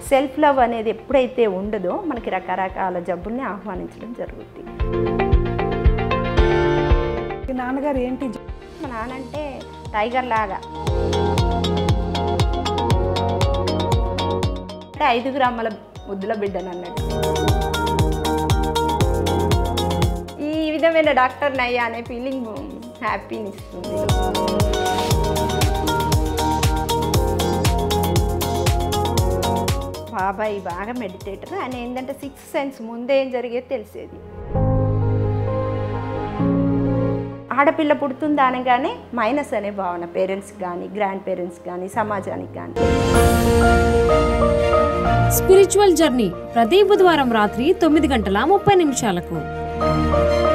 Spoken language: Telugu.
సెల్ఫ్ లవ్ అనేది ఎప్పుడైతే ఉండదో మనకి రకరకాల జబ్బుల్ని ఆహ్వానించడం జరుగుతుంది మీ నాన్నగారు ఏంటి మా నాన్న అంటే టైగర్ లాగా అంటే ఐదు గ్రాముల ముద్దుల బిడ్డను అన్నట్టు ఈ విధమైన డాక్టర్ నయ్యా అనే ఫీలింగ్ హ్యాపీని ఇస్తుంది బాబాయ్ బాగా మెడిటేటర్ ఆయన ఏంటంటే సిక్స్ సెన్స్ ముందే ఏం జరిగేది తెలిసేది ఆడపిల్ల పుడుతుందా అనగానే మైనస్ అనే భావన పేరెంట్స్ కానీ గ్రాండ్ పేరెంట్స్ కానీ సమాజానికి కానీ స్పిరిచువల్ జర్నీ ప్రతి బుధవారం రాత్రి తొమ్మిది గంటల ముప్పై నిమిషాలకు